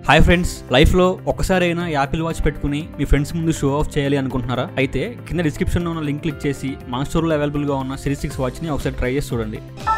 hi friends లైఫ్లో ఒక్కసారైనా Apple watch పెట్టుకుని మీ ఫ్రెండ్స్ ముందు షో ఆఫ్ చేయాలి అనుకుంటున్నారా అయితే కింద డిస్క్రిప్షన్లో ఉన్న లింక్ క్లిక్ చేసి మా స్టోర్లో అవైలబుల్గా ఉన్న సిరీస్ సిక్స్ వాచ్ని ఒకసారి ట్రై చేసి చూడండి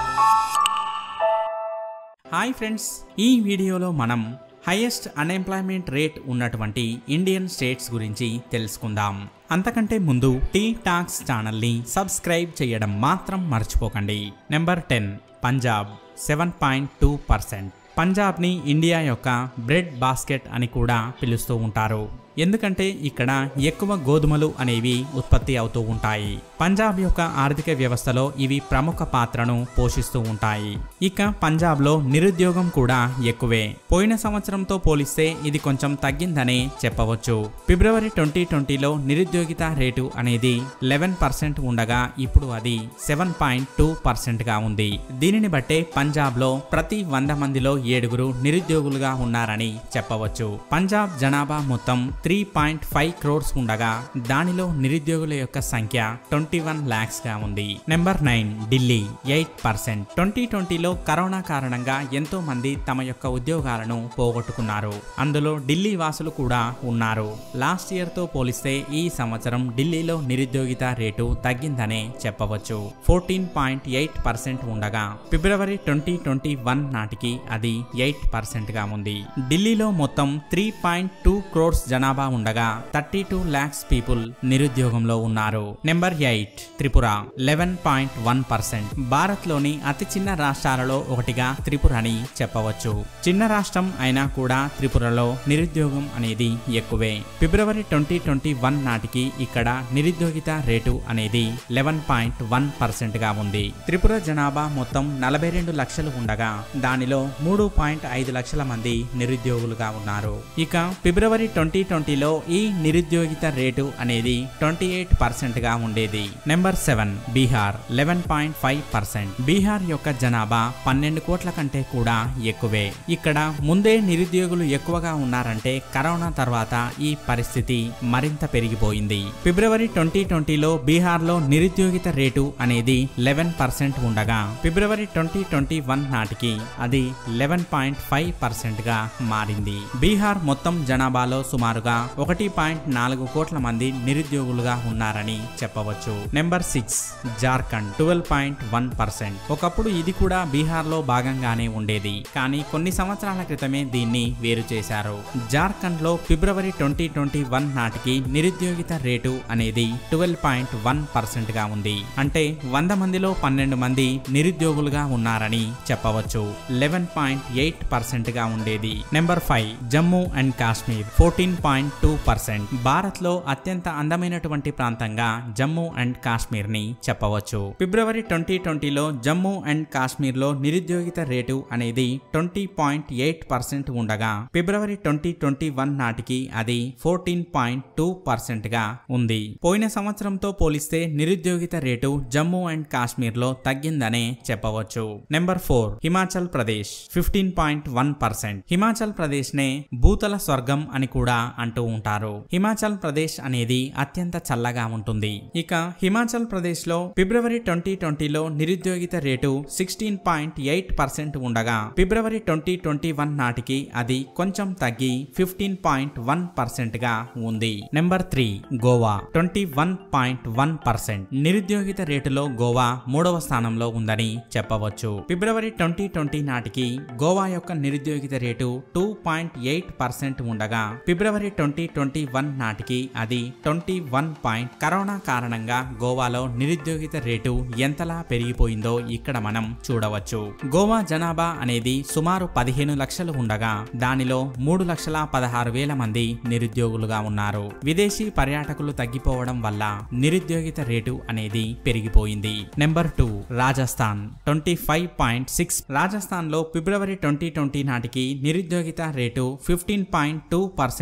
హాయ్ ఫ్రెండ్స్ ఈ వీడియోలో మనం హైయెస్ట్ అన్ఎంప్లాయ్మెంట్ రేట్ ఉన్నటువంటి ఇండియన్ స్టేట్స్ గురించి తెలుసుకుందాం అంతకంటే ముందు టీ టాక్స్ ఛానల్ని సబ్స్క్రైబ్ చేయడం మాత్రం మర్చిపోకండి number ten Punjab seven point two percent పంజాబ్ని ఇండియా యొక్క బ్రెడ్ బాస్కెట్ అని కూడా పిలుస్తూ ఉంటారు ఎందుకంటే ఇక్కడ ఎక్కువ గోధుమలు అనేవి ఉత్పత్తి అవుతూ ఉంటాయి పంజాబ్ యొక్క ఆర్థిక వ్యవస్థలో ఇవి ప్రముఖ పాత్రను పోషిస్తూ ఉంటాయి ఇక పంజాబ్లో నిరుద్యోగం కూడా ఎక్కువే పోయిన సంవత్సరంతో పోలిస్తే ఇది కొంచెం తగ్గిందనే చెప్పవచ్చు ఫిబ్రవరి ట్వంటీ ట్వంటీలో నిరుద్యోగిత రేటు అనేది లెవెన్ పర్సెంట్ ఉండగా ఇప్పుడు అది సెవెన్ పాయింట్ టూ పర్సెంట్గా ఉంది దీనిని బట్టే పంజాబ్లో ప్రతి వంద మందిలో ఏడుగురు నిరుద్యోగులుగా ఉన్నారని చెప్పవచ్చు పంజాబ్ జనాభా మొత్తం త్రీ పాయింట్ ఫైవ్ క్రోర్స్ ఉండగా దానిలో నిరుద్యోగుల యొక్క సంఖ్య ట్వంటీ వన్ ల్యాక్స్ గా ఉంది number nine Delhi eight percent twenty ట్వంటీలో కరోనా కారణంగా ఎంతో మంది తమ యొక్క ఉద్యోగాలను పోగొట్టుకున్నారు అందులో ఢిల్లీ వాసులు కూడా ఉన్నారు లాస్ట్ ఇయర్ తో పోలిస్తే ఈ సంవత్సరం ఢిల్లీలో నిరుద్యోగిత రేటు తగ్గిందనే చెప్పవచ్చు ఫోర్టీన్ పాయింట్ ఎయిట్ పర్సెంట్ ఉండగా ఫిబ్రవరి ట్వంటీ ట్వంటీ వన్ నాటికి అది ఎయిట్ పర్సెంట్ గా ఉంది ఢిల్లీలో మొత్తం త్రీ పాయింట్ టూ క్రోర్స్ జనాభా ఉండగా థర్టీ టూ ల్యాక్స్ పీపుల్ నిరుద్యోగంలో ఉన్నారు number eight Tripura eleven point one percent Bharat లోని అతి చిన్న రాష్ట్రాలలో ఒకటిగా త్రిపుర అని చెప్పవచ్చు చిన్న రాష్ట్రం అయినా కూడా త్రిపురలో నిరుద్యోగం అనేది ఎక్కువే ఫిబ్రవరి ట్వంటీ ట్వంటీ వన్ నాటికి ఇక్కడ నిరుద్యోగిత రేటు అనేది లెవెన్ పాయింట్ వన్ పర్సెంట్ గా ఉంది త్రిపుర జనాభా మొత్తం నలభై రెండు లక్షలు ఉండగా దానిలో మూడు పాయింట్ ఐదు లక్షల మంది నిరుద్యోగులుగా ఉన్నారు ఇక ఫిబ్రవరి ట్వంటీ ట్వంటీలో ఈ నిరుద్యోగిత రేటు అనేది ట్వంటీ ఎయిట్ పర్సెంట్ గా ఉండేది number seven Bihar eleven point five percent Bihar యొక్క జనాభా పన్నెండు కోట్ల కంటే కూడా ఎక్కువే ఇక్కడ ముందే నిరుద్యోగులు ఎక్కువగా ఉన్నారంటే కరోనా తర్వాత ఈ పరిస్థితి మరింత పెరిగిపోయింది ఫిబ్రవరి ట్వంటీ ట్వంటీలో బీహార్లో నిరుద్యోగిత రేటు అనేది లెవెన్ పర్సెంట్ ఉండగా ఫిబ్రవరి ట్వంటీ ట్వంటీ వన్ నాటికి అది లెవెన్ పాయింట్ ఫైవ్ పర్సెంట్ గా మారింది బీహార్ మొత్తం జనాభాలో సుమారుగా ఒకటి పాయింట్ నాలుగు కోట్ల మంది నిరుద్యోగులుగా ఉన్నారని చెప్పవచ్చు number six Jharkhand twelve point one percent ఒకప్పుడు ఇది కూడా బీహార్ లో భాగంగానే ఉండేది కానీ కొన్ని సంవత్సరాల క్రితమే దీన్ని వేరు చేశారు జార్ఖండ్ లో ఫిబ్రవరి ట్వంటీ ట్వంటీ వన్ నాటికి నిరుద్యోగిత రేటు అనేది ట్వెల్వ్ పాయింట్ వన్ పర్సెంట్ గా ఉంది అంటే వంద మందిలో పన్నెండు మంది నిరుద్యోగులుగా ఉన్నారని చెప్పవచ్చు లెవెన్ పాయింట్ ఎయిట్ పర్సెంట్ గా ఉండేది number five Jammu and Kashmir fourteen point two percent Bharat లో అత్యంత అందమైనటువంటి ప్రాంతంగా జమ్మూ అండ్ కాశ్మీర్ ని చెప్పవచ్చు ఫిబ్రవరి ట్వంటీ ట్వంటీలో జమ్మూ అండ్ కాశ్మీర్ లో నిరుద్యోగిత రేటు అనేది ట్వంటీ పాయింట్ ఎయిట్ పర్సెంట్ ఉండగా ఫిబ్రవరి ట్వంటీ ట్వంటీ వన్ నాటికి అది ఫోర్టీన్ పాయింట్ టూ పర్సెంట్ గా ఉంది పోయిన సంవత్సరంతో పోలిస్తే నిరుద్యోగిత రేటు జమ్మూ అండ్ కాశ్మీర్ లో తగ్గిందనే చెప్పవచ్చు number four Himachal Pradesh fifteen point one percent Himachal Pradesh నే భూతల స్వర్గం అని కూడా అంటూ ఉంటారు హిమాచల్ ప్రదేశ్ అనేది అత్యంత చల్లగా ఉంటుంది ఇక హిమాచల్ ప్రదేశ్ లో ఫిబ్రవరి ట్వంటీ ట్వంటీలో నిరుద్యోగిత rate sixteen point eight percent ఉండగా ఫిబ్రవరి ట్వంటీ ట్వంటీ వన్ నాటికి అది కొంచెం తగ్గి ఫిఫ్టీన్ పాయింట్ వన్ పర్సెంట్ గా ఉంది number three Goa twenty one point one percent నిరుద్యోగిత రేటులో గోవా మూడవ స్థానంలో ఉందని చెప్పవచ్చు ఫిబ్రవరి ట్వంటీ ట్వంటీ నాటికి గోవా యొక్క నిరుద్యోగిత rate two point eight percent ఉండగా ఫిబ్రవరి ట్వంటీ ట్వంటీ వన్ నాటికి అది ట్వంటీ వన్ పాయింట్ కరోనా కారణంగా గోవాలో నిరుద్యోగిత రేటు ఎంతలా పెరిగిపోయిందో ఇక్కడ మనం చూడవచ్చు గోవా జనాభా అనేది సుమారు పదిహేను లక్షలు ఉండగా దానిలో మూడు లక్షల పదహారు వేల మంది నిరుద్యోగులుగా ఉన్నారు విదేశీ పర్యాటకులు తగ్గిపోవడం వల్ల నిరుద్యోగిత రేటు అనేది పెరిగిపోయింది number two Rajasthan twenty five point six Rajasthan లో ఫిబ్రవరి ట్వంటీ ట్వంటీ నాటికి నిరుద్యోగిత rate fifteen point two percent ఉండగా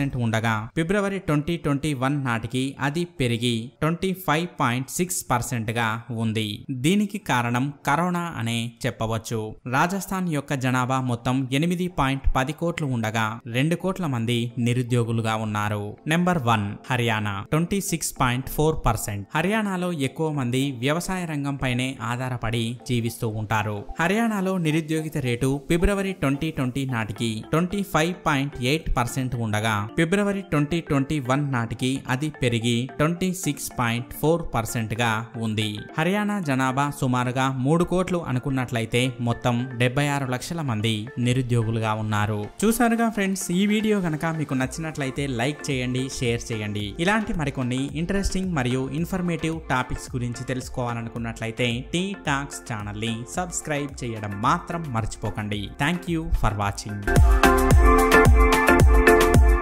ఉండగా ఫిబ్రవరి ట్వంటీ ట్వంటీ వన్ నాటికి అది పెరిగి twenty five point six percent గా ఉంది దీనికి కారణం కరోనా అనే చెప్పవచ్చు రాజస్థాన్ యొక్క జనాభా మొత్తం ఎనిమిది పాయింట్ పది కోట్లు ఉండగా రెండు కోట్ల మంది నిరుద్యోగులుగా ఉన్నారు number one Haryana twenty six point four percent హర్యానాలో ఎక్కువ మంది వ్యవసాయ రంగం పైనే ఆధారపడి జీవిస్తూ ఉంటారు హర్యానాలో నిరుద్యోగిత రేటు ఫిబ్రవరి ట్వంటీ ట్వంటీ నాటికి twenty five point eight percent ఉండగా ఫిబ్రవరి ట్వంటీ ట్వంటీ వన్ నాటికి అది పెరిగి twenty six point four percent గా ఉంది హర్యానా జనాభా సుమారుగా మూడు కోట్లు అనుకున్నట్లయితే మొత్తం డెబ్బై ఆరు లక్షల మంది నిరుద్యోగులుగా ఉన్నారు చూసారుగా ఫ్రెండ్స్ ఈ వీడియో కనుక మీకు నచ్చినట్లయితే లైక్ చేయండి షేర్ చేయండి ఇలాంటి మరికొన్ని ఇంట్రెస్టింగ్ మరియు ఇన్ఫర్మేటివ్ టాపిక్స్ గురించి తెలుసుకోవాలనుకున్నట్లయితే టీ టాక్స్ ఛానల్ ని సబ్స్క్రైబ్ చేయడం మాత్రం మర్చిపోకండి థ్యాంక్ యూ ఫర్ వాచింగ్